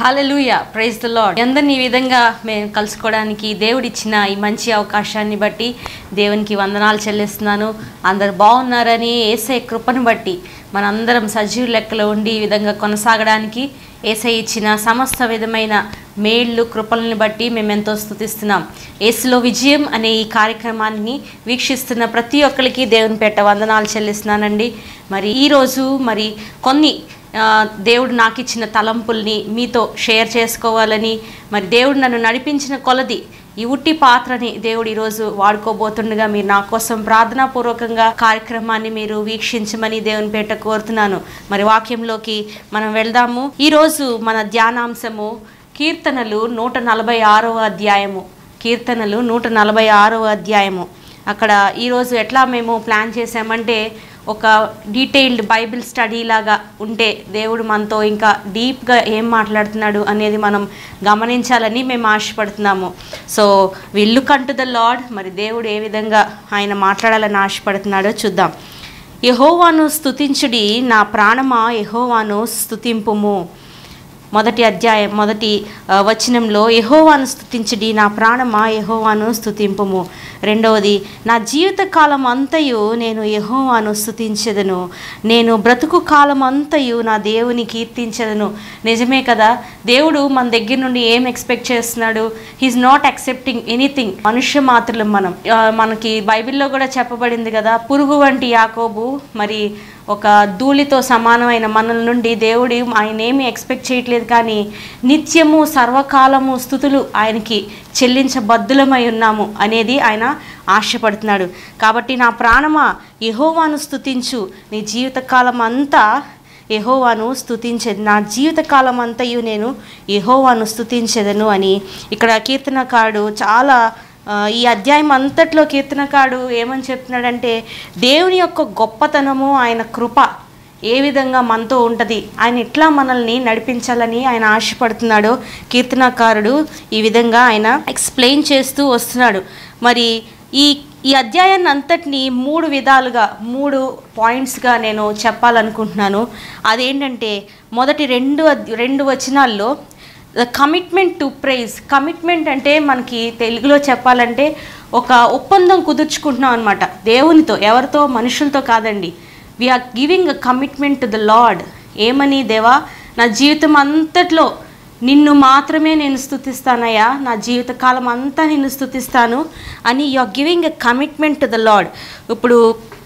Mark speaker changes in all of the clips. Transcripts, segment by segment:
Speaker 1: hallelujah praise the lord అందరిని ఈ విధంగా మేము కలుసుకోవడానికి దేవుడు ఇచ్చిన ఈ మంచి అవకాశాన్ని బట్టి దేవునికి వందనాలు చెల్లిస్తున్నాను అందరు బాగున్నారని ఏసై కృపను బట్టి మనందరం సజీవ లెక్కలో ఉండి ఈ విధంగా కొనసాగడానికి ఏసై ఇచ్చిన సమస్త విధమైన మేళ్ళు కృపలను బట్టి మేము ఎంతో స్థుతిస్తున్నాం ఏసులో విజయం అనే ఈ కార్యక్రమాన్ని వీక్షిస్తున్న ప్రతి ఒక్కరికి దేవుని పెట్ట వందనాలు చెల్లిస్తున్నానండి మరి ఈరోజు మరి కొన్ని ఆ, దేవుడు నాకు ఇచ్చిన తలంపుల్ని మీతో షేర్ చేసుకోవాలని మరి దేవుడు నన్ను నడిపించిన కొలది ఈ ఉట్టి పాత్రని దేవుడు ఈరోజు వాడుకోబోతుండగా మీరు నా కోసం ప్రార్థనాపూర్వకంగా కార్యక్రమాన్ని మీరు వీక్షించమని దేవుని పేట కోరుతున్నాను మరి వాక్యంలోకి మనం వెళ్దాము ఈరోజు మన ధ్యానాంశము కీర్తనలు నూట నలభై ఆరవ అధ్యాయము కీర్తనలు నూట నలభై ఆరవ అధ్యాయము అక్కడ ఈరోజు ఎట్లా మేము ప్లాన్ చేసామంటే ఒక డీటెయిల్డ్ బైబిల్ స్టడీ లాగా ఉంటే దేవుడు మనతో ఇంకా డీప్గా ఏం మాట్లాడుతున్నాడు అనేది మనం గమనించాలని మేము ఆశపడుతున్నాము so will come to the Lord మరి దేవుడు ఏ విధంగా ఆయన మాట్లాడాలని ఆశపడుతున్నాడో చూద్దాం యహోవాను స్తుతించుడి నా ప్రాణమా యహోవాను స్తుతింపుము మొదటి అధ్యాయం మొదటి ఆ, వచనంలో యహోవాను స్తుతించడి నా ప్రాణమా యహోవాను స్తుతింపుము రెండవది నా జీవిత కాలం అంతయు నేను యహోవాను స్తుతించదను నేను బ్రతుకు కాలం అంతయు నా దేవుని కీర్తించదను నిజమే కదా దేవుడు మన దగ్గర నుండి ఏం ఎక్స్పెక్ట్ చేస్తున్నాడు హీఈస్ నాట్ అక్సెప్టింగ్ ఎనీథింగ్ మనుష్య మాత్రులం మనం ఆ, మనకి బైబిల్లో కూడా చెప్పబడింది కదా పురుగు వంటి యాకోబు మరి ఒక ధూళితో సమానమైన మనల నుండి దేవుడు ఆయన ఏమి ఎక్స్పెక్ట్ చేయట్లేదు కానీ నిత్యము సర్వకాలము స్థుతులు ఆయనకి చెల్లించబద్దులమై ఉన్నాము అనేది ఆయన ఆశపడుతున్నాడు కాబట్టి నా ప్రాణమా యహోవాను స్తుతించు నీ జీవితకాలం అంతా యహోవాను స్తుతించేది నా జీవితకాలం అంతయు నేను యహోవాను స్తుతించేదను అని ఇక్కడ కీర్తనకారుడు చాలా ఆ, ఈ అధ్యాయం అంతట్లో కీర్తనకాడు ఏమని చెప్తున్నాడంటే దేవుని యొక్క గొప్పతనము ఆయన కృప ఏ విధంగా మనతో ఉంటుంది ఆయన ఎట్లా మనల్ని నడిపించాలని ఆయన ఆశపడుతున్నాడో కీర్తనకారుడు ఈ విధంగా ఆయన ఎక్స్ప్లెయిన్ చేస్తూ వస్తున్నాడు మరి ఈ ఈ అధ్యాయాన్ని అంతటిని మూడు విధాలుగా మూడు పాయింట్స్గా నేను చెప్పాలనుకుంటున్నాను అదేంటంటే మొదటి రెండు అద్- రెండు వచనాల్లో the commitment to praise commitment అంటే మనకి తెలుగులో చెప్పాలంటే ఒక ఒప్పందం కుదుర్చుకుంటున్నాం అనమాట దేవునితో ఎవరితో మనుషులతో కాదండి we are giving a commitment to the Lord ఏమని దేవా నా జీవితం అంతట్లో నిన్ను మాత్రమే నేను స్థుతిస్తానయ్యా నా జీవితకాలం అంతా నిన్ను స్థుతిస్తాను అని you are giving a commitment to the Lord ఇప్పుడు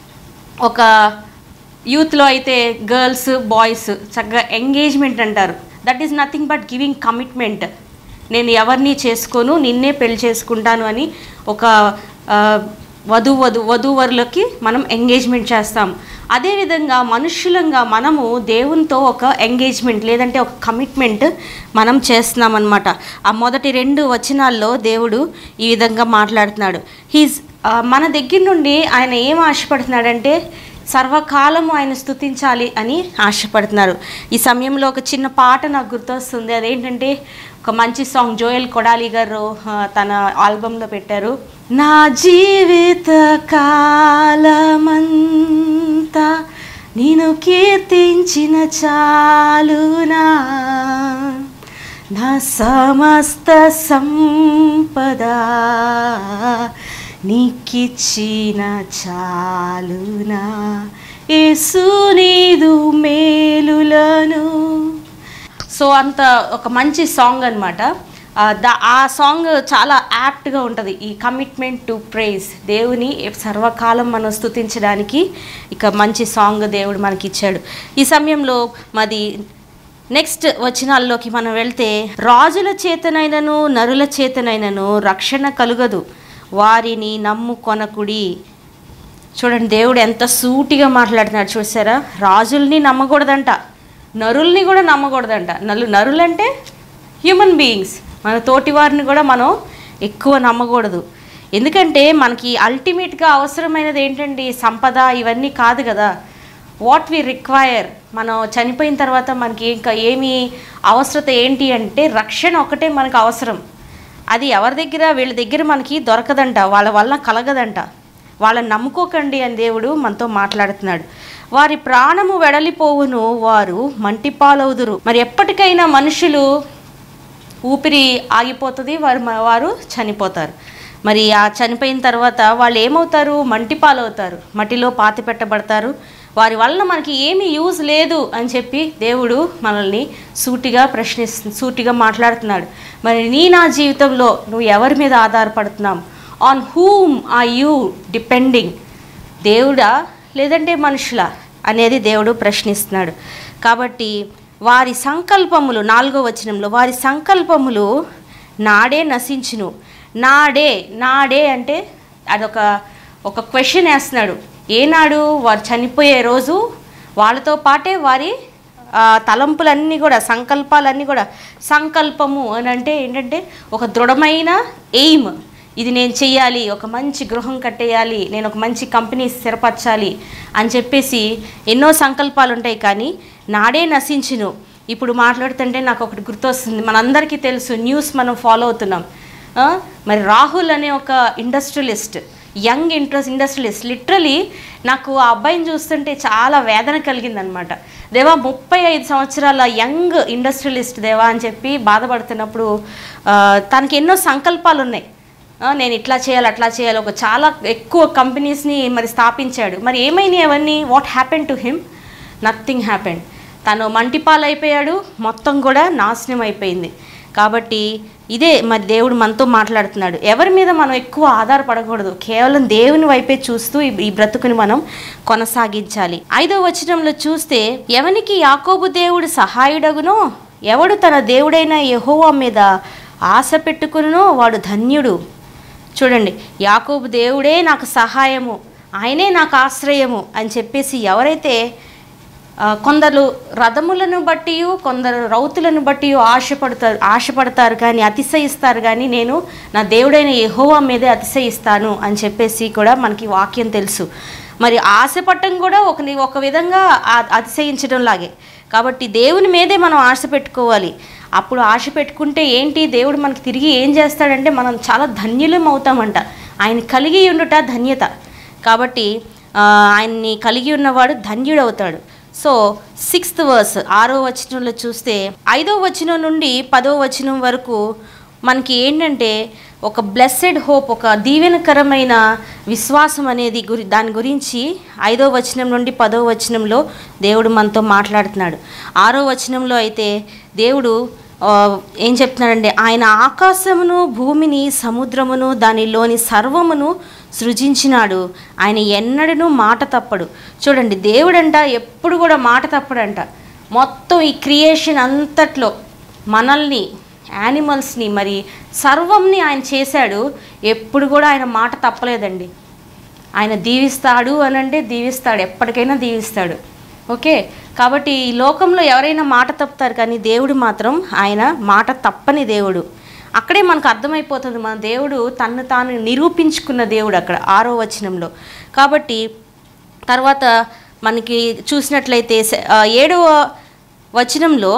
Speaker 1: ఒక యూత్లో అయితే గర్ల్స్ బాయ్స్ చక్కగా ఎంగేజ్మెంట్ అంటారు that is nothing but giving commitment నేను ఎవరిని చేసుకోను నిన్నే పెళ్లి చేసుకుంటాను అని ఒక ఆ, వధు వధు వధూవరులకి మనం ఎంగేజ్మెంట్ చేస్తాం అదేవిధంగా మనుషులంగా మనము దేవునితో ఒక ఎంగేజ్మెంట్ లేదంటే ఒక కమిట్మెంట్ మనం చేస్తున్నాం అనమాట ఆ మొదటి రెండు వచనాల్లో దేవుడు ఈ విధంగా మాట్లాడుతున్నాడు హీస్ మన దగ్గర నుండి ఆయన ఏం ఆశపడుతున్నాడంటే సర్వకాలము ఆయన స్తుతించాలి అని ఆశపడుతున్నారు ఈ సమయంలో ఒక చిన్న పాట నాకు గుర్తొస్తుంది అదేంటంటే ఒక మంచి సాంగ్ జోయల్ కొడాలి గారు ఆ, తన ఆల్బంలో పెట్టారు నా జీవిత కాలమంతా నేను కీర్తించిన చాలునా నా సమస్త సంపద నీకిచ్చిన చాలునా యేసు నీదు మేలులను సో అంత ఒక మంచి సాంగ్ అనమాట ఆ సాంగ్ చాలా యాప్ట్గా ఉంటుంది ఈ కమిట్మెంట్ టు ప్రైజ్ దేవుని సర్వకాలం మనం స్తుతించడానికి ఇక మంచి సాంగ్ దేవుడు మనకి ఇచ్చాడు ఈ సమయంలో మాది నెక్స్ట్ వచనాల్లోకి మనం వెళ్తే రాజుల చేతనైనను నరుల చేతనైనను రక్షణ కలుగదు వారిని నమ్ముకొనకుడి చూడండి దేవుడు ఎంత సూటిగా మాట్లాడుతున్నాడు చూసారా రాజుల్ని నమ్మకూడదంట నరుల్ని కూడా నమ్మకూడదంట నలు నరులంటే హ్యూమన్ బీయింగ్స్ మన తోటి వారిని కూడా మనం ఎక్కువ నమ్మకూడదు ఎందుకంటే మనకి అల్టిమేట్గా అవసరమైనది ఏంటండి సంపద ఇవన్నీ కాదు కదా వాట్ వి రిక్వైర్ మనం చనిపోయిన తర్వాత మనకి ఇంకా ఏమి అవసరత ఏంటి అంటే రక్షణ ఒకటే మనకు అవసరం అది ఎవరి దగ్గర వీళ్ళ దగ్గర మనకి దొరకదంట వాళ్ళ వల్ల కలగదంట వాళ్ళని నమ్ముకోకండి అని దేవుడు మనతో మాట్లాడుతున్నాడు వారి ప్రాణము వెడలిపోవును వారు మంటిపాలవుదురు మరి ఎప్పటికైనా మనుషులు ఊపిరి ఆగిపోతుంది వారు వారు చనిపోతారు మరి ఆ చనిపోయిన తర్వాత వాళ్ళు ఏమవుతారు మంటి పాలవుతారు మట్టిలో పాతి పెట్టబడతారు వారి వలన మనకి ఏమీ యూజ్ లేదు అని చెప్పి దేవుడు మనల్ని సూటిగా ప్రశ్నిస్తు సూటిగా మాట్లాడుతున్నాడు మరి నీ నా జీవితంలో నువ్వు ఎవరి మీద ఆధారపడుతున్నావు on whom are you depending దేవుడా లేదంటే మనుషులా అనేది దేవుడు ప్రశ్నిస్తున్నాడు కాబట్టి వారి సంకల్పములు నాలుగో వచనంలో వారి సంకల్పములు నాడే నశించును నాడే నాడే అంటే అదొక ఒక క్వశ్చన్ వేస్తున్నాడు ఏనాడు వారు చనిపోయే రోజు వాళ్ళతో పాటే వారి ఆ, తలంపులన్నీ కూడా సంకల్పాలన్నీ కూడా సంకల్పము అని అంటే ఏంటంటే ఒక దృఢమైన ఎయిమ్ ఇది నేను చెయ్యాలి ఒక మంచి గృహం కట్టేయాలి నేను ఒక మంచి కంపెనీ స్థిరపరచాలి అని చెప్పేసి ఎన్నో సంకల్పాలు ఉంటాయి కానీ నాడే నశించును ఇప్పుడు మాట్లాడుతుంటే నాకు ఒకటి గుర్తొస్తుంది మనందరికీ తెలుసు న్యూస్ మనం ఫాలో అవుతున్నాం ఆ, మరి రాహుల్ అనే ఒక industrialist young interest industrialist literally నాకు ఆ అబ్బాయిని చూస్తుంటే చాలా వేదన కలిగిందనమాట దేవా ముప్పై ఐదు సంవత్సరాల యంగ్ ఇండస్ట్రియలిస్ట్ దేవా అని చెప్పి బాధపడుతున్నప్పుడు ఆ, తనకి ఎన్నో సంకల్పాలు ఉన్నాయి ఆ, నేను ఇట్లా చేయాలి అట్లా చేయాలి ఒక చాలా ఎక్కువ కంపెనీస్ని మరి స్థాపించాడు మరి ఏమైనాయి అవన్నీ what happen to him nothing happened తను మంటిపాలైపోయాడు మొత్తం కూడా నాశనం అయిపోయింది కాబట్టి ఇదే మరి దేవుడు మనతో మాట్లాడుతున్నాడు ఎవరి మీద మనం ఎక్కువ ఆధారపడకూడదు కేవలం దేవుని వైపే చూస్తూ ఈ ఈ బ్రతుకుని మనం కొనసాగించాలి ఐదో వచనంలో చూస్తే ఎవనికి యాకోబు దేవుడు సహాయుడగునో ఎవడు తన దేవుడైన యెహోవా మీద ఆశ పెట్టుకునో వాడు ధన్యుడు చూడండి యాకోబు దేవుడే నాకు సహాయము ఆయనే నాకు ఆశ్రయము అని చెప్పేసి ఎవరైతే ఆ, కొందరు రథములను బట్టి కొందరు రౌతులను బట్టి ఆశపడతారు ఆశపడతారు కానీ అతిశయిస్తారు కానీ నేను నా దేవుడైన యెహోవా మీదే అతిశయిస్తాను అని చెప్పేసి కూడా మనకి వాక్యం తెలుసు మరి ఆశపడటం కూడా ఒక ఒక విధంగా ఆ- అతిశయించడం లాగే కాబట్టి దేవుని మీదే మనం ఆశ పెట్టుకోవాలి అప్పుడు ఆశ పెట్టుకుంటే ఏంటి దేవుడు మనకి తిరిగి ఏం చేస్తాడంటే మనం చాలా ధన్యులం అవుతామంట ఆయన కలిగి ఉండుట ధన్యత కాబట్టి ఆ, ఆయన్ని కలిగి ఉన్నవాడు ధన్యుడవుతాడు సో సిక్స్త్ వర్స్ ఆరో వచనంలో చూస్తే ఐదో వచనం నుండి పదో వచనం వరకు మనకి ఏంటంటే ఒక బ్లెస్సెడ్ హోప్ ఒక దీవెనకరమైన విశ్వాసం అనేది గురి దాని గురించి ఐదో వచనం నుండి పదో వచనంలో దేవుడు మనతో మాట్లాడుతున్నాడు ఆరో వచనంలో అయితే దేవుడు ఆ, ఏం చెప్తున్నాడంటే ఆయన ఆకాశమును భూమిని సముద్రమును దానిలోని సర్వమును సృజించినాడు ఆయన ఎన్నడూ మాట తప్పడు చూడండి దేవుడంట ఎప్పుడు కూడా మాట తప్పడంట మొత్తం ఈ క్రియేషన్ అంతట్లో మనల్ని యానిమల్స్ని మరి సర్వంని ఆయన చేశాడు ఎప్పుడు కూడా ఆయన మాట తప్పలేదండి ఆయన దీవిస్తాడు అని అంటే దీవిస్తాడు ఎప్పటికైనా దీవిస్తాడు ఓకే కాబట్టి ఈ లోకంలో ఎవరైనా మాట తప్పుతారు కానీ దేవుడు మాత్రం ఆయన మాట తప్పని దేవుడు అక్కడే మనకు అర్థమైపోతుంది మన దేవుడు తన్ను తాను నిరూపించుకున్న దేవుడు అక్కడ ఆరో వచనంలో కాబట్టి తర్వాత మనకి చూసినట్లయితే స- ఆ, ఏడవ వచనంలో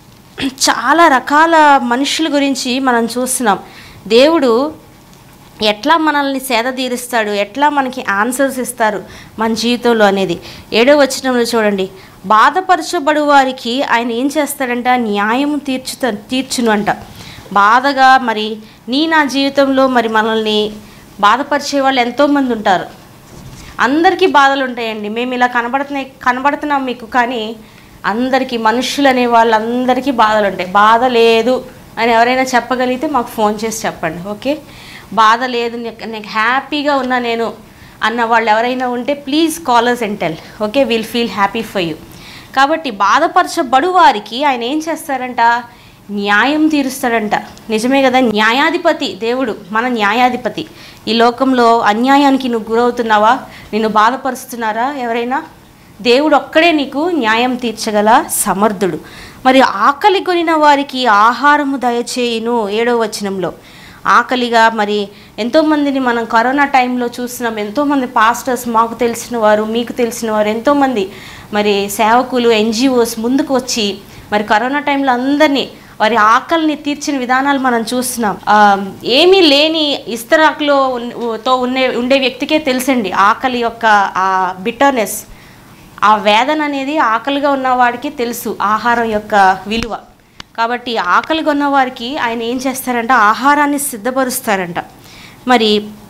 Speaker 1: చాలా రకాల మనుషుల గురించి మనం చూస్తున్నాం దేవుడు ఎట్లా మనల్ని సేద తీరుస్తాడు ఎట్లా మనకి ఆన్సర్స్ ఇస్తారు మన జీవితంలో అనేది ఏడో వచనంలో చూడండి బాధపరచబడు వారికి ఆయన ఏం చేస్తాడంట న్యాయం తీర్చుత తీర్చును అంట బాధగా మరి నీ నా జీవితంలో మరి మనల్ని బాధపరిచే వాళ్ళు ఎంతోమంది ఉంటారు అందరికీ బాధలు ఉంటాయండి మేము ఇలా కనబడుతున్నాయి కనబడుతున్నాం మీకు కానీ అందరికీ మనుషులు అనే వాళ్ళందరికీ బాధలు ఉంటాయి బాధ లేదు అని ఎవరైనా చెప్పగలిగితే మాకు ఫోన్ చేసి చెప్పండి ఓకే బాధ లేదు నీకు నీకు హ్యాపీగా ఉన్నా నేను అన్న వాళ్ళు ఎవరైనా ఉంటే please callers and tell okay will feel happy for you కాబట్టి బాధపరచబడు వారికి ఆయన ఏం చేస్తారంట న్యాయం తీరుస్తాడంట నిజమే కదా న్యాయాధిపతి దేవుడు మన న్యాయాధిపతి ఈ లోకంలో అన్యాయానికి నువ్వు గురవుతున్నావా నిన్ను బాధపరుస్తున్నారా ఎవరైనా దేవుడు ఒక్కడే నీకు న్యాయం తీర్చగల సమర్థుడు మరి ఆకలి కొనిన వారికి ఆహారము దయచేయును ఏడో వచనంలో ఆకలిగా మరి ఎంతోమందిని మనం కరోనా టైంలో చూస్తున్నాం ఎంతోమంది పాస్టర్స్ మాకు తెలిసిన వారు మీకు తెలిసిన వారు ఎంతోమంది మరి సేవకులు ఎన్జిఓస్ ముందుకు వచ్చి మరి కరోనా టైంలో అందరినీ వారి ఆకలిని తీర్చిన విధానాలు మనం చూస్తున్నాం ఆ, ఏమీ లేని ఇస్తరాకులో ఉన్- తో ఉండే ఉండే వ్యక్తికే తెలుసండి ఆకలి యొక్క ఆ బిటర్నెస్ ఆ వేదన అనేది ఆకలిగా ఉన్నవాడికి తెలుసు ఆహారం యొక్క విలువ కాబట్టి ఆకలి కొన్న వారికి ఆయన ఏం చేస్తారంట ఆహారాన్ని సిద్ధపరుస్తారంట మరి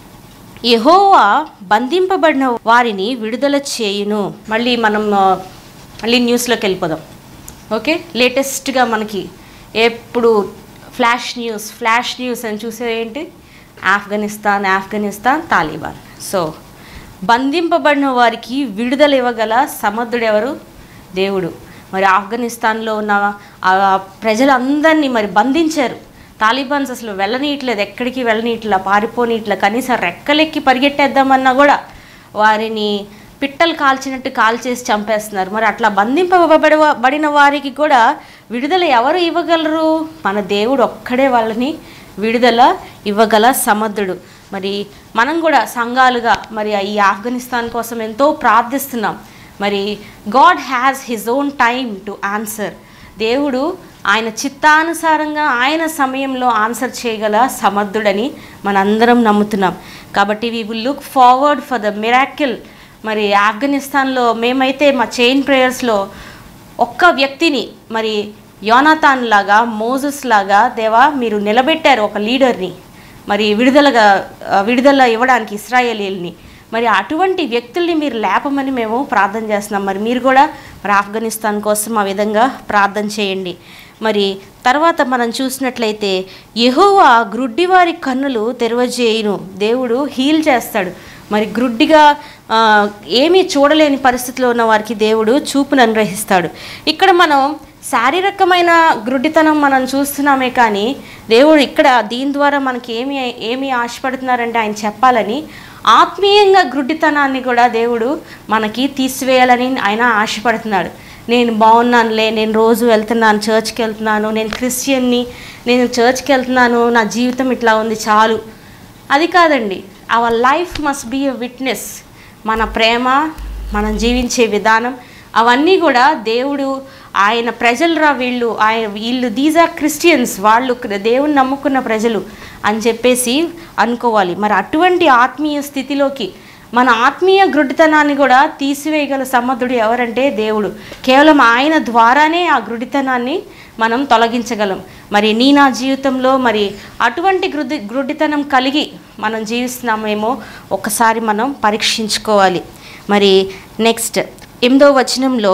Speaker 1: యెహోవా బంధింపబడిన వారిని విడుదల చేయును మళ్ళీ మనం ఆ, మళ్ళీ న్యూస్లోకి వెళ్ళిపోదాం ఓకే లేటెస్ట్గా మనకి ఎప్పుడు ఫ్లాష్ న్యూస్ ఫ్లాష్ న్యూస్ అని చూసేది ఏంటి ఆఫ్ఘనిస్తాన్ ఆఫ్ఘనిస్తాన్ తాలిబాన్ సో బంధింపబడిన వారికి విడుదల ఇవ్వగల సమర్థుడు ఎవరు దేవుడు మరి ఆఫ్ఘనిస్తాన్లో ఉన్న ఆ ప్రజలందరినీ మరి బంధించారు తాలిబాన్స్ అసలు వెళ్ళనీయట్లేదు ఎక్కడికి వెళ్ళనీయట్లా పారిపోనీట్లా కనీసం రెక్కలెక్కి పరిగెట్టేద్దామన్నా కూడా వారిని పిట్టలు కాల్చినట్టు కాల్చేసి చంపేస్తున్నారు మరి అట్లా బంధింపబడి బడిన వారికి కూడా విడుదల ఎవరు ఇవ్వగలరు మన దేవుడు ఒక్కడే వాళ్ళని విడుదల ఇవ్వగల సమర్థుడు మరి మనం కూడా సంఘాలుగా మరి ఈ ఆఫ్ఘనిస్తాన్ కోసం ఎంతో ప్రార్థిస్తున్నాం మరి God has his own time to answer దేవుడు ఆయన చిత్తానుసారంగా ఆయన సమయంలో ఆన్సర్ చేయగల సమర్థుడని మనందరం నమ్ముతున్నాం కాబట్టి we will look forward for the miracle మరి ఆఫ్ఘనిస్తాన్లో మేమైతే మా చైన్ ప్రేయర్స్లో ఒక్క వ్యక్తిని మరి యోనాథాన్ లాగా మోజస్ లాగా దేవా మీరు నిలబెట్టారు ఒక లీడర్ని మరి విడుదలగా ఆ, విడుదల ఇవ్వడానికి ఇస్రాయేలీల్ని మరి అటువంటి వ్యక్తుల్ని మీరు లేపమని మేము ప్రార్థన చేస్తున్నాం మరి మీరు కూడా మరి ఆఫ్ఘనిస్తాన్ కోసం ఆ విధంగా ప్రార్థన చేయండి మరి తర్వాత మనం చూసినట్లయితే యెహోవా గ్రుడ్డివారి కన్నులు తెరవజేయును దేవుడు హీల్ చేస్తాడు మరి గ్రుడ్డిగా ఆ, ఏమీ చూడలేని పరిస్థితిలో ఉన్న వారికి దేవుడు చూపును అనుగ్రహిస్తాడు ఇక్కడ మనం శారీరకమైన గ్రుడ్డితనం మనం చూస్తున్నామే కానీ దేవుడు ఇక్కడ దీని ద్వారా మనకి ఏమి ఏమి ఆశపడుతున్నారంటే ఆయన చెప్పాలని ఆత్మీయంగా గ్రుడ్డితనాన్ని కూడా దేవుడు మనకి తీసివేయాలని ఆయన ఆశపడుతున్నాడు నేను బాగున్నానులే నేను రోజు వెళ్తున్నాను చర్చ్కి వెళ్తున్నాను నేను క్రిస్టియన్ని నేను చర్చ్కి వెళ్తున్నాను నా జీవితం ఇట్లా ఉంది చాలు అది కాదండి our life must be a witness మన ప్రేమ మనం జీవించే విధానం అవన్నీ కూడా దేవుడు ఆయన ప్రజలురా వీళ్ళు ఆయన వీళ్ళు దీస్ ఆర్ క్రిస్టియన్స్ వాళ్ళు క్ర- దేవుని నమ్ముకున్న ప్రజలు అని చెప్పేసి అనుకోవాలి మరి అటువంటి ఆత్మీయ స్థితిలోకి మన ఆత్మీయ గ్రుడితనాన్ని కూడా తీసివేయగల సమర్థుడు ఎవరంటే దేవుడు కేవలం ఆయన ద్వారానే ఆ గ్రుడితనాన్ని మనం తొలగించగలం మరి నీ నా జీవితంలో మరి అటువంటి గ్రుడి గ్రుడితనం కలిగి మనం జీవిస్తున్నామేమో ఒకసారి మనం పరీక్షించుకోవాలి మరి నెక్స్ట్ ఎనిమిదో వచనంలో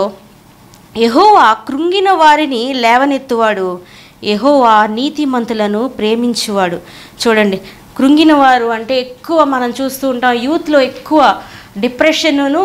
Speaker 1: యెహోవా కృంగిన వారిని లేవనెత్తువాడు యెహోవా నీతిమంతులను ప్రేమించువాడు చూడండి కృంగిన వారు అంటే ఎక్కువ మనం చూస్తూ ఉంటాం యూత్లో ఎక్కువ డిప్రెషన్ను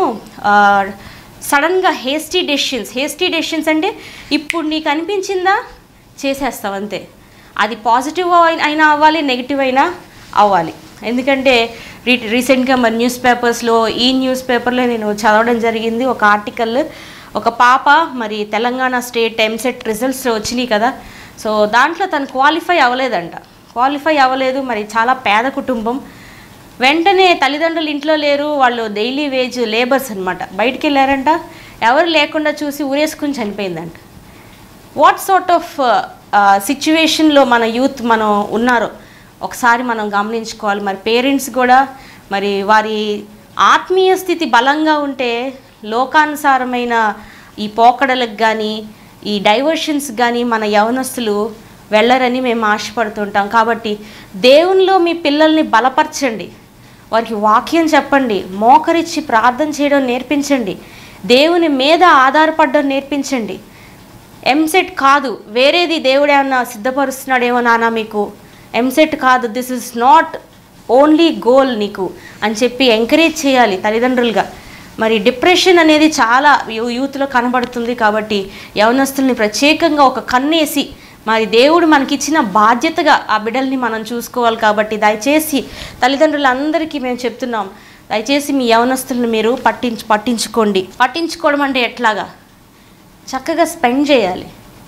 Speaker 1: సడన్గా హేస్టీ డెసిషన్స్ హేస్టీ డెసిషన్స్ అంటే ఇప్పుడు నీకు అనిపించిందా చేసేస్తావు అంతే అది పాజిటివ్ అయినా అవ్వాలి నెగిటివ్ అయినా అవ్వాలి ఎందుకంటే రీ రీసెంట్గా మరి న్యూస్ పేపర్స్లో ఈ న్యూస్ పేపర్లో నేను చదవడం జరిగింది ఒక ఆర్టికల్ ఒక పాప మరి తెలంగాణ స్టేట్ ఎంసెట్ రిజల్ట్స్ వచ్చినాయి కదా సో దాంట్లో తను క్వాలిఫై అవ్వలేదంట క్వాలిఫై అవ్వలేదు మరి చాలా పేద కుటుంబం వెంటనే తల్లిదండ్రులు ఇంట్లో లేరు వాళ్ళు డైలీ వేజ్ లేబర్స్ అనమాట బయటికి వెళ్ళారంట ఎవరు లేకుండా చూసి ఊరేసుకుని చనిపోయిందంట వాట్ సార్ట్ ఆఫ్ సిచ్యువేషన్లో మన యూత్ మనం ఉన్నారో ఒకసారి మనం గమనించుకోవాలి మరి పేరెంట్స్ కూడా మరి వారి ఆత్మీయ స్థితి బలంగా ఉంటే లోకానుసారమైన ఈ పోకడలకు కానీ ఈ డైవర్షన్స్ కానీ మన యవనస్తులు వెళ్ళరని మేము ఆశపడుతుంటాం కాబట్టి దేవునిలో మీ పిల్లల్ని బలపరచండి వారికి వాక్యం చెప్పండి మోకరిచ్చి ప్రార్థన చేయడం నేర్పించండి దేవుని మీద ఆధారపడడం నేర్పించండి ఎంసెట్ కాదు వేరేది దేవుడు ఏమన్నా సిద్ధపరుస్తున్నాడేమో నాన్న మీకు ఎంసెట్ కాదు this is not only goal నీకు అని చెప్పి ఎంకరేజ్ చేయాలి తల్లిదండ్రులుగా మరి డిప్రెషన్ అనేది చాలా యూ- యూత్లో కనబడుతుంది కాబట్టి యవనస్తుల్ని ప్రత్యేకంగా ఒక కన్నేసి మరి దేవుడు మనకిచ్చిన బాధ్యతగా ఆ బిడ్డల్ని మనం చూసుకోవాలి కాబట్టి దయచేసి తల్లిదండ్రులందరికీ మేము చెప్తున్నాం దయచేసి మీ యవనస్తులను మీరు పట్టించు పట్టించుకోండి పట్టించుకోవడం అంటే ఎట్లాగా చక్కగా స్పెండ్ చేయాలి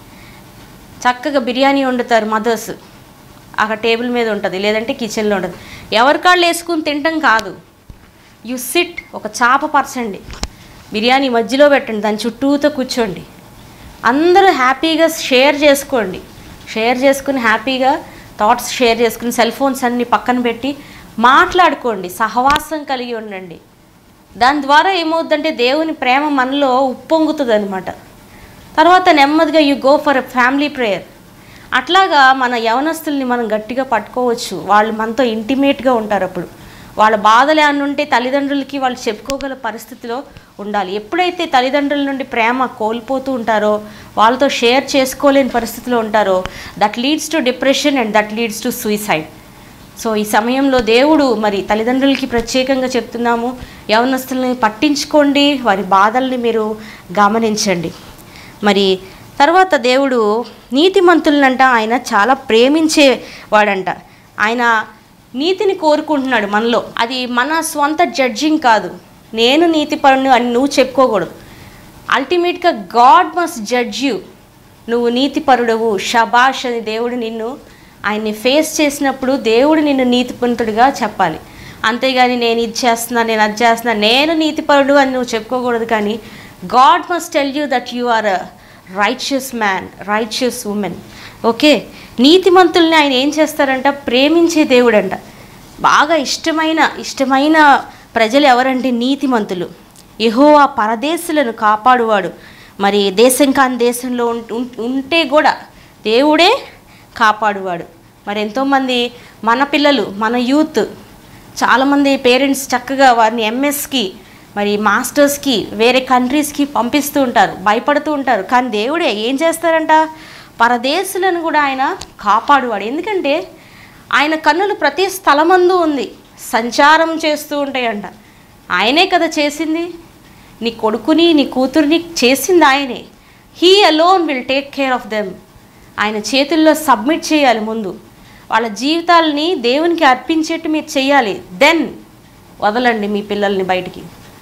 Speaker 1: చక్కగా బిర్యానీ వండుతారు మదర్స్ అక్కడ టేబుల్ మీద ఉంటుంది లేదంటే కిచెన్లో ఉంటుంది ఎవరి కాళ్ళు వేసుకుని తినటం కాదు యు సిట్ ఒక చాప పరచండి బిర్యానీ మధ్యలో పెట్టండి దాని చుట్టూతో కూర్చోండి అందరూ హ్యాపీగా షేర్ చేసుకోండి షేర్ చేసుకుని హ్యాపీగా థాట్స్ షేర్ చేసుకుని సెల్ ఫోన్స్ అన్ని పక్కన పెట్టి మాట్లాడుకోండి సహవాసం కలిగి ఉండండి దాని ద్వారా ఏమవుతుందంటే దేవుని ప్రేమ మనలో ఉప్పొంగుతుంది అనమాట తర్వాత నెమ్మదిగా you go for a family prayer అట్లాగా మన యవనస్తుల్ని మనం గట్టిగా పట్టుకోవచ్చు వాళ్ళు మనతో ఇంటిమేట్గా ఉంటారు అప్పుడు వాళ్ళ బాధలు ఏమన్నా ఉంటే తల్లిదండ్రులకి వాళ్ళు చెప్పుకోగల పరిస్థితిలో ఉండాలి ఎప్పుడైతే తల్లిదండ్రుల నుండి ప్రేమ కోల్పోతూ ఉంటారో వాళ్ళతో షేర్ చేసుకోలేని పరిస్థితిలో ఉంటారో that leads to depression and that leads to suicide so ఈ సమయంలో దేవుడు మరి తల్లిదండ్రులకి ప్రత్యేకంగా చెప్తున్నాము యవనస్తుల్ని పట్టించుకోండి వారి బాధల్ని మీరు గమనించండి మరి తర్వాత దేవుడు నీతిమంతులనంట ఆయన చాలా ప్రేమించేవాడంట ఆయన నీతిని కోరుకుంటున్నాడు మనలో అది మన స్వంత జడ్జింగ్ కాదు నేను నీతిపరుని అని నువ్వు చెప్పుకోకూడదు అల్టిమేట్గా గాడ్ మస్ట్ జడ్జ్ యూ నువ్వు నీతిపరుడవు షబాష్ అని దేవుడు నిన్ను ఆయన్ని ఫేస్ చేసినప్పుడు దేవుడు నిన్ను నీతిపంతుడిగా చెప్పాలి అంతేగాని నేను ఇది చేస్తున్నా నేను అది చేస్తున్నా నేను నీతిపరుడు అని నువ్వు చెప్పుకోకూడదు కానీ God must tell you that you are righteous man righteous women okay నీతిమంతుల్ని ఆయన ఏం చేస్తారంట ప్రేమించే దేవుడంట బాగా ఇష్టమైన ఇష్టమైన ప్రజలు ఎవరంటే నీతిమంతులు యెహోవా పరదేశులను కాపాడువాడు మరి దేశం కాని దేశంలో ఉం- ఉం- ఉంటే కూడా దేవుడే కాపాడువాడు మరి ఎంతోమంది మన పిల్లలు మన యూత్ చాలామంది పేరెంట్స్ చక్కగా వారిని ఎంఎస్కి మరి మాస్టర్స్కి వేరే కంట్రీస్కి పంపిస్తూ ఉంటారు భయపడుతూ ఉంటారు కానీ దేవుడే ఏం చేస్తారంట పరదేశులను కూడా ఆయన కాపాడువాడు ఎందుకంటే ఆయన కన్నులు ప్రతి స్థలమందు ఉంది సంచారం చేస్తూ ఉంటాయంట ఆయనే కదా చేసింది నీ కొడుకుని నీ కూతుర్ని చేసింది ఆయనే he alone will take care of them ఆయన చేతుల్లో సబ్మిట్ చేయాలి ముందు వాళ్ళ జీవితాలని దేవునికి అర్పించేట్టు మీరు చేయాలి దెన్ వదలండి మీ పిల్లల్ని బయటికి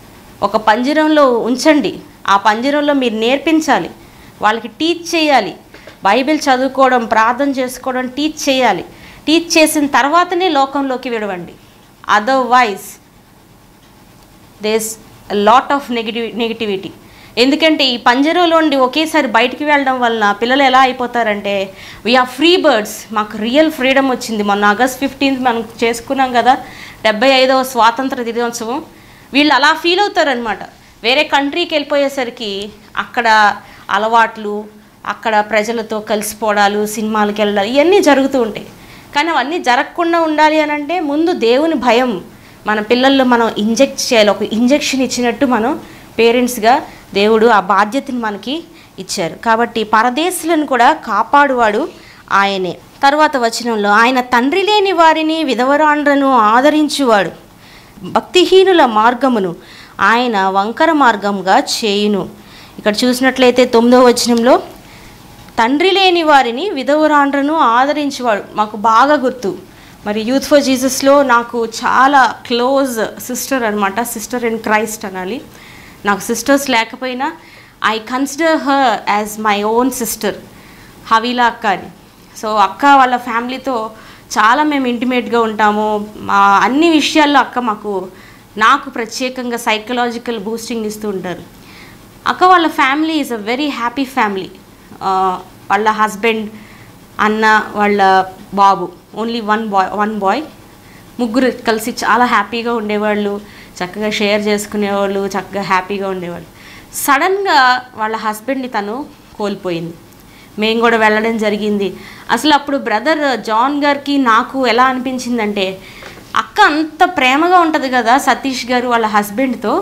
Speaker 1: ఒక పంజరంలో ఉంచండి ఆ పంజరంలో మీరు నేర్పించాలి వాళ్ళకి టీచ్ చేయాలి బైబిల్ చదువుకోవడం ప్రార్థన చేసుకోవడం టీచ్ చేయాలి టీచ్ చేసిన తర్వాతనే లోకంలోకి విడవండి otherwise there's lot of negative negativity ఎందుకంటే ఈ పంజరంలో ఉండి ఒకేసారి బయటికి వెళ్ళడం వలన పిల్లలు ఎలా అయిపోతారంటే వీఆర్ ఫ్రీ బర్డ్స్ మాకు రియల్ ఫ్రీడమ్ వచ్చింది మొన్న ఆగస్ట్ ఫిఫ్టీన్త్ మనం చేసుకున్నాం కదా డెబ్బై ఐదవ స్వాతంత్ర దినోత్సవం వీళ్ళు అలా ఫీల్ అవుతారనమాట వేరే కంట్రీకి వెళ్ళిపోయేసరికి అక్కడ అలవాట్లు అక్కడ ప్రజలతో కలిసిపోవడాలు సినిమాలకు వెళ్ళడాలు ఇవన్నీ జరుగుతూ ఉంటాయి కానీ అవన్నీ జరగకుండా ఉండాలి అని అంటే ముందు దేవుని భయం మన పిల్లల్లో మనం ఇంజెక్ట్ చేయాలి ఒక ఇంజెక్షన్ ఇచ్చినట్టు మనం పేరెంట్స్గా దేవుడు ఆ బాధ్యతని మనకి ఇచ్చారు కాబట్టి పరదేశులను కూడా కాపాడువాడు ఆయనే తర్వాత వచనంలో ఆయన తండ్రి లేని వారిని విధవరాండ్రను ఆదరించువాడు భక్తిహీనుల మార్గమును ఆయన వంకర మార్గంగా చేయును ఇక్కడ చూసినట్లయితే తొమ్మిదో వచనంలో తండ్రి లేని వారిని విధవరాండ్రను ఆదరించేవాడు మాకు బాగా గుర్తు మరి యూత్ ఫర్ జీసస్లో నాకు చాలా క్లోజ్ సిస్టర్ అనమాట సిస్టర్ ఇన్ క్రైస్ట్ అనాలి నాకు సిస్టర్స్ లేకపోయినా I consider her as my own sister Havila అక్క అని సో అక్క వాళ్ళ ఫ్యామిలీతో చాలా మేము ఇంటిమేట్గా ఉంటాము మా అన్ని విషయాల్లో అక్క మాకు నాకు ప్రత్యేకంగా సైకలాజికల్ బూస్టింగ్ ఇస్తూ ఉంటారు అక్క వాళ్ళ family is a very happy family వాళ్ళ హస్బెండ్ అన్న వాళ్ళ బాబు only one boy one boy ముగ్గురు కలిసి చాలా హ్యాపీగా ఉండేవాళ్ళు చక్కగా షేర్ చేసుకునేవాళ్ళు చక్కగా హ్యాపీగా ఉండేవాళ్ళు సడన్గా వాళ్ళ హస్బెండ్ని తను కోల్పోయింది మేము కూడా వెళ్ళడం జరిగింది అసలు అప్పుడు బ్రదర్ జాన్ గారికి నాకు ఎలా అనిపించిందంటే అక్క అంత ప్రేమగా ఉంటుంది కదా సతీష్ గారు వాళ్ళ హస్బెండ్తో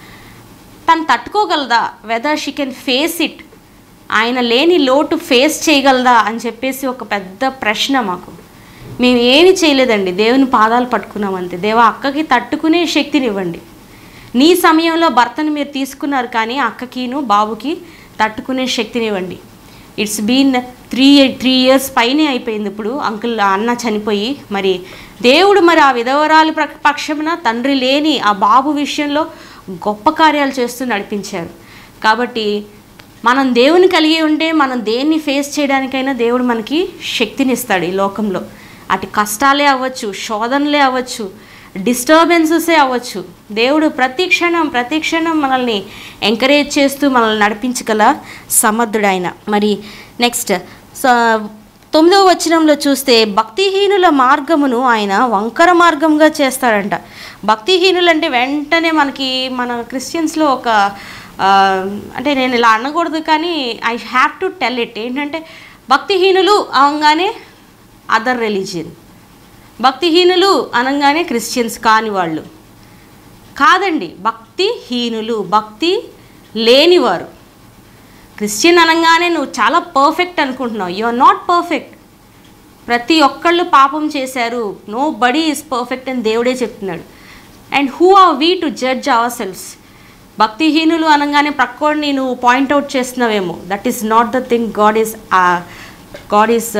Speaker 1: తను తట్టుకోగలదా whether she can face it ఆయన లేని లోటు ఫేస్ చేయగలదా అని చెప్పేసి ఒక పెద్ద ప్రశ్న మాకు మేము ఏమి చేయలేదండి దేవుని పాదాలు పట్టుకున్నాం అంతే దేవా అక్కకి తట్టుకునే శక్తిని ఇవ్వండి నీ సమయంలో భర్తను మీరు తీసుకున్నారు కానీ అక్కకిను బాబుకి తట్టుకునే శక్తిని ఇవ్వండి it's been three three years పైనే అయిపోయింది ఇప్పుడు అంకుల్ అన్న చనిపోయి మరి దేవుడు మరి ఆ విధవరాలి ప్ర- పక్షమున తండ్రి లేని ఆ బాబు విషయంలో గొప్ప కార్యాలు చేస్తూ నడిపించారు కాబట్టి మనం దేవుని కలిగి ఉంటే మనం దేన్ని ఫేస్ చేయడానికైనా దేవుడు మనకి శక్తిని ఇస్తాడు ఈ లోకంలో అటు కష్టాలే అవ్వచ్చు శోధనలే అవ్వచ్చు డిస్టర్బెన్సెసే అవ్వచ్చు దేవుడు ప్రతి క్షణం ప్రతి క్షణం మనల్ని ఎంకరేజ్ చేస్తూ మనల్ని నడిపించగల సమర్థుడైన మరి నెక్స్ట్ తొమ్మిదవ వచనంలో చూస్తే భక్తిహీనుల మార్గమును ఆయన వంకర మార్గంగా చేస్తాడంట భక్తిహీనులు అంటే వెంటనే మనకి మన క్రిస్టియన్స్లో ఒక ఆ, అంటే నేను ఇలా అనకూడదు కానీ I have to tell it ఏంటంటే భక్తిహీనులు అనగానే అదర్ రిలీజియన్ భక్తిహీనులు అనగానే క్రిస్టియన్స్ కాని వాళ్ళు కాదండి భక్తిహీనులు భక్తి లేనివారు క్రిస్టియన్ అనగానే నువ్వు చాలా పర్ఫెక్ట్ అనుకుంటున్నావు యు ఆర్ నాట్ పర్ఫెక్ట్ ప్రతి ఒక్కళ్ళు పాపం చేశారు నో బడీ ఈజ్ పర్ఫెక్ట్ అని దేవుడే చెప్తున్నాడు and who are we to judge our selfs భక్తిహీనులు అనగానే ప్రక్కోడిని నువ్వు పాయింట్అవుట్ చేస్తున్నావేమో that is not the thing God is God is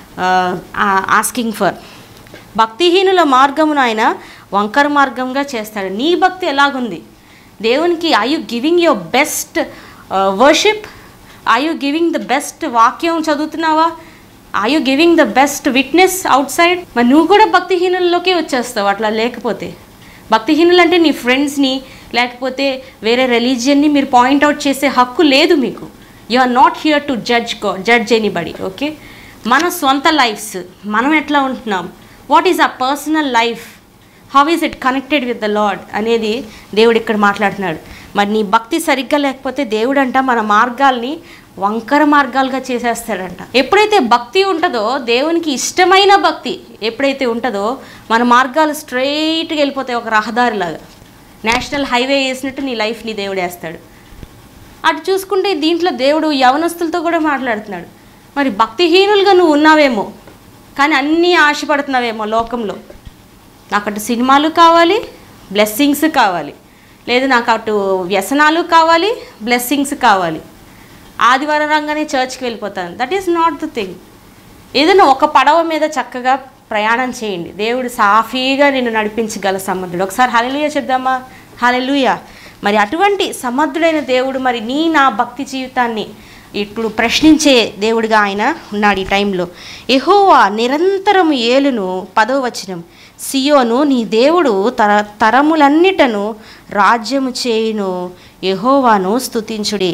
Speaker 1: asking for భక్తిహీనుల మార్గమును ఆయన వంకర మార్గంగా చేస్తాడు నీ భక్తి ఎలాగుంది దేవునికి I you giving your best worship I you giving the best వాక్యం చదువుతున్నావా I you giving the best witness outside మరి నువ్వు కూడా భక్తిహీనుల్లోకే వచ్చేస్తావు అట్లా లేకపోతే భక్తిహీనులు అంటే నీ ఫ్రెండ్స్ని లేకపోతే వేరే రిలీజియన్ని మీరు పాయింట్అవుట్ చేసే హక్కు లేదు మీకు you are not here to judge judge anybody okay మన సొంత లైఫ్స్ మనం ఎట్లా ఉంటున్నాం what is a personal life how is it connected with the Lord అనేది దేవుడు ఇక్కడ మాట్లాడుతున్నాడు మరి నీ భక్తి సరిగ్గా లేకపోతే దేవుడు అంట మన మార్గాల్ని వంకర మార్గాలుగా చేసేస్తాడంట ఎప్పుడైతే భక్తి ఉంటుందో దేవునికి ఇష్టమైన భక్తి ఎప్పుడైతే ఉంటుందో మన మార్గాలు స్ట్రైట్గా వెళ్ళిపోతాయి ఒక రహదారిలాగా నేషనల్ హైవే వేసినట్టు నీ లైఫ్ని దేవుడు వేస్తాడు అటు చూసుకుంటే దీంట్లో దేవుడు యవనస్తులతో కూడా మాట్లాడుతున్నాడు మరి భక్తిహీనులుగా నువ్వు ఉన్నావేమో కానీ అన్నీ ఆశపడుతున్నావేమో లోకంలో నాకు అటు సినిమాలు కావాలి బ్లెస్సింగ్స్ కావాలి లేదు నాకు అటు వ్యసనాలు కావాలి బ్లెస్సింగ్స్ కావాలి ఆదివారం రంగానే చర్చ్కి వెళ్ళిపోతాను that is not the thing ఏదైనా ఒక పడవ మీద చక్కగా ప్రయాణం చేయండి దేవుడు సాఫీగా నిన్ను నడిపించగల సముద్రుడు ఒకసారి హలెలుయ చెప్దామా హలెలుయ మరి అటువంటి సమర్థుడైన దేవుడు మరి నీ నా భక్తి జీవితాన్ని ఇప్పుడు ప్రశ్నించే దేవుడిగా ఆయన ఉన్నాడు ఈ టైంలో ఎహోవా నిరంతరము ఏలును పదవ వచనం సియోను నీ దేవుడు తర తరములన్నిటను రాజ్యము చేయును యెహోవాను స్తుతించుడి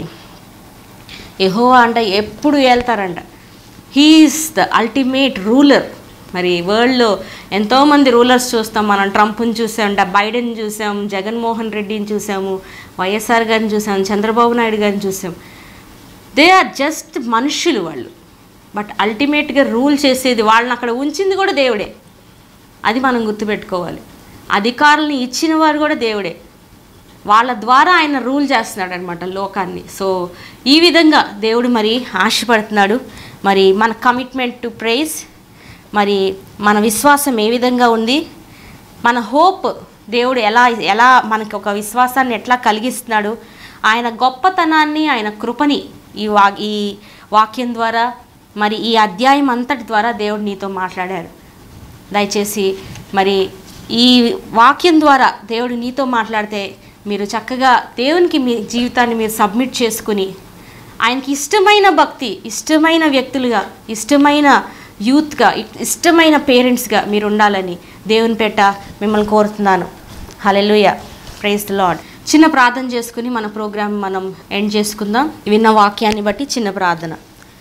Speaker 1: యెహోవా అంట ఎప్పుడు వెళ్తారంట హీఈస్ ద అల్టిమేట్ రూలర్ మరి వరల్డ్లో ఎంతోమంది రూలర్స్ చూస్తాం మనం ట్రంప్ని చూసాం బైడెన్ చూసాం జగన్మోహన్ రెడ్డిని చూసాము వైఎస్ఆర్ గారిని చూసాం చంద్రబాబు నాయుడు గారిని చూసాం దే ఆర్ జస్ట్ మనుషులు వాళ్ళు బట్ అల్టిమేట్గా రూల్ చేసేది వాళ్ళని అక్కడ ఉంచింది కూడా దేవుడే అది మనం గుర్తుపెట్టుకోవాలి అధికారులను ఇచ్చిన వారు కూడా దేవుడే వాళ్ళ ద్వారా ఆయన రూల్ చేస్తున్నాడు అనమాట లోకాన్ని సో ఈ విధంగా దేవుడు మరి ఆశపడుతున్నాడు మరి మన కమిట్మెంట్ టు ప్రైజ్ మరి మన విశ్వాసం ఏ విధంగా ఉంది మన హోప్ దేవుడు ఎలా ఎలా మనకి ఒక విశ్వాసాన్ని ఎట్లా కలిగిస్తున్నాడు ఆయన గొప్పతనాన్ని ఆయన కృపని ఈ వా ఈ వాక్యం ద్వారా మరి ఈ అధ్యాయం అంతటి ద్వారా దేవుడు నీతో మాట్లాడారు దయచేసి మరి ఈ వాక్యం ద్వారా దేవుడు నీతో మాట్లాడితే మీరు చక్కగా దేవునికి మీ జీవితాన్ని మీరు సబ్మిట్ చేసుకుని ఆయనకి ఇష్టమైన భక్తి ఇష్టమైన వ్యక్తులుగా ఇష్టమైన యూత్గా ఇష్టమైన పేరెంట్స్గా మీరు ఉండాలని దేవుని పేట మిమ్మల్ని కోరుతున్నాను హలెలుయ ప్రైజ్ ద లాడ్ చిన్న ప్రార్థన చేసుకుని మన ప్రోగ్రామ్ మనం ఎండ్ చేసుకుందాం విన్న వాక్యాన్ని బట్టి చిన్న ప్రార్థన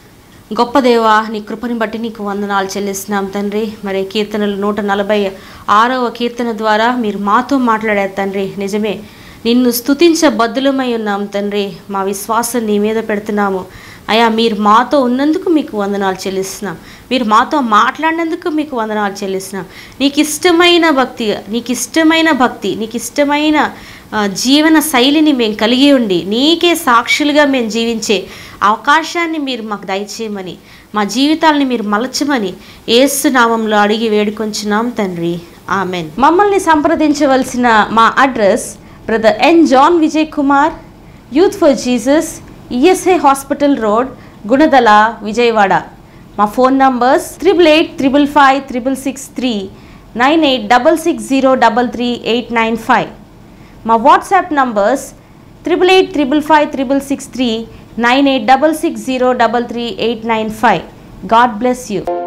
Speaker 1: గొప్ప దేవా నీ కృపని బట్టి నీకు వందనాలు చెల్లిస్తున్నాం తండ్రి మరి కీర్తనలు నూట నలభై ఆరవ కీర్తన ద్వారా మీరు మాతో మాట్లాడారు తండ్రి నిజమే నిన్ను స్తుతించ బద్దులమై ఉన్నాం తండ్రి మా విశ్వాసం నీ మీద పెడుతున్నాము అయ్యా మీరు మాతో ఉన్నందుకు మీకు వందనాలు చెల్లిస్తున్నాం మీరు మాతో మాట్లాడినందుకు మీకు వందనాలు చెల్లిస్తున్నాం నీకు ఇష్టమైన భక్తి నీకు ఇష్టమైన భక్తి నీకు ఇష్టమైన ఆ, జీవన శైలిని మేము కలిగి ఉండి నీకే సాక్షులుగా మేము జీవించే అవకాశాన్ని మీరు మాకు దయచేయమని మా జీవితాలని మీరు మలచమని ఏసు నామంలో అడిగి వేడుకొంచున్నాం తండ్రి ఆమెన్ మమ్మల్ని సంప్రదించవలసిన మా address brother N John Vijay Kumar youth for Jesus ESI hospital road Gunadala Vijayawada మా phone numbers triple eight triple five triple six three nine eight double six zero double three eight nine five మా WhatsApp numbers triple eight triple five triple six three nine eight double six zero double three eight nine five God bless you